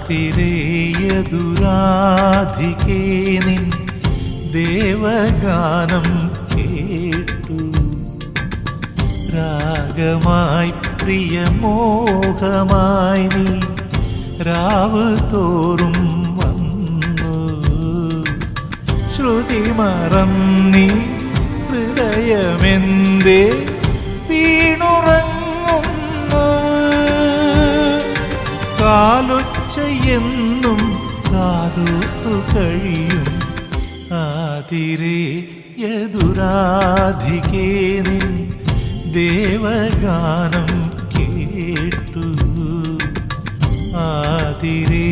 ആതിരേയതുരാധികേ നിൻ ദേവഗാനം കേട്ടു രാഗമായി പ്രിയമോഹമായി നീ രാവ് തോറും വന്നു ശ്രുതി മറന്നീ ഹൃദയമെന്തേ വീണുറങ്ങുന്നു കാലൊച്ചയെന്നും കാതോത്തു കഴിയും ആതിരേ യദുരാധികേ നിൻ ദേവഗാനം കേട്ടു ആതിരേ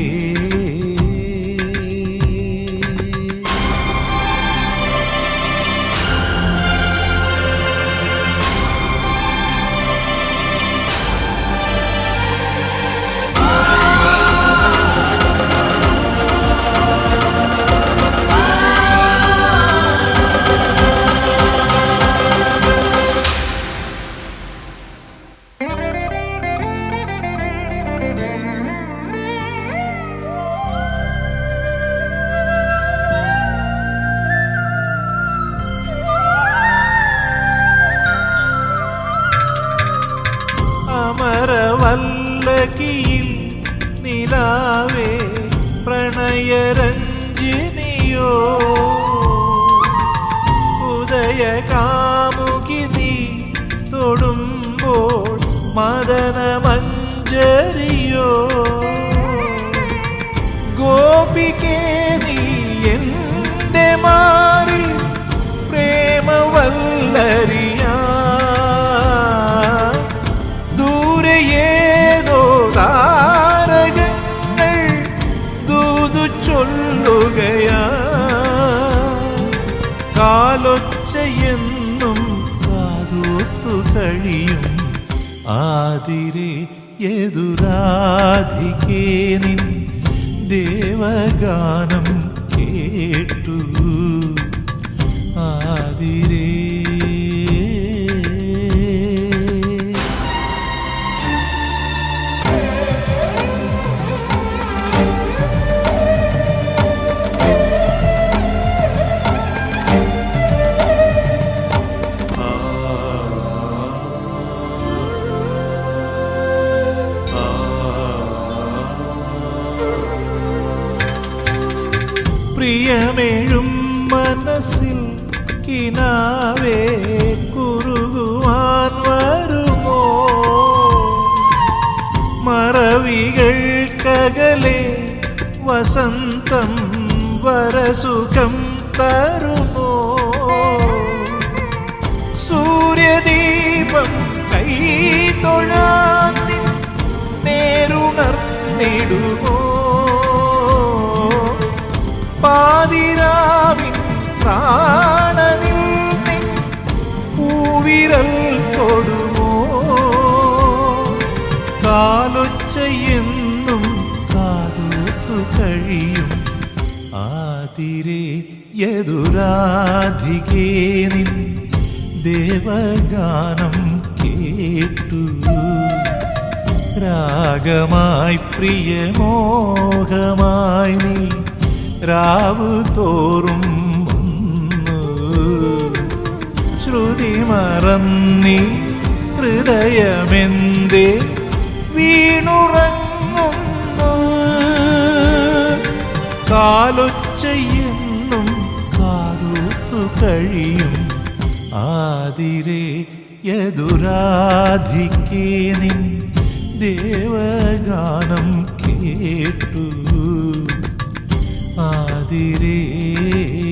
അമരവല്ലകിയിൽ നിലാവേ പ്രണയരഞ്ജിനിയോ ഉദയകാമുകി നീ തൊടുമ്പോൾ മദനമഞ്ജരിയോ ഗോപികേ നീ എൻ്റെ മാറിൽ പ്രേമവല്ലരിയാ ദൂരെ ഏതോ താരകങ്ങൾ ദൂതു ചൊല്ലുകയാ കാലൊച്ചയെന്നും കാതോത്തു കഴിയും ആതിരെ എതുരാധികേ നിൻ ദേവഗാനം കേട്ടു ആതിരേ പ്രിയമേഴും മനസ്സിൽ കിനാവേ കുറുകുവാൻ വരുമോ മറവികൾക്കകലെ വസന്തം വരസുഖം തരുമോ സൂര്യദീപം കൈ തൊഴാൻ നിൻ നേരുണർന്നിടുമോ പാതിരാവിൻ പ്രാണനിൽ നിൻ പൂവിരൽ തൊടുമോ കാലൊച്ചയെന്നും കാതോത്തു കഴിയും ആതിരെ യദുരാധികേ നിൻ ദേവഗാനം കേട്ടു രാഗമായി പ്രിയമോഹമായി നീ രാവു തോറും വന്നു ശ്രുതി മറന്നീ ഹൃദയമെന്തേ വീണുറങ്ങുന്നു കാലൊച്ചയെന്നും കാതോത്തു കഴിയും ആതിരെ യദുരാധിക്കേ നിൻ ദേവഗാനം കേട്ടു ആതിരേ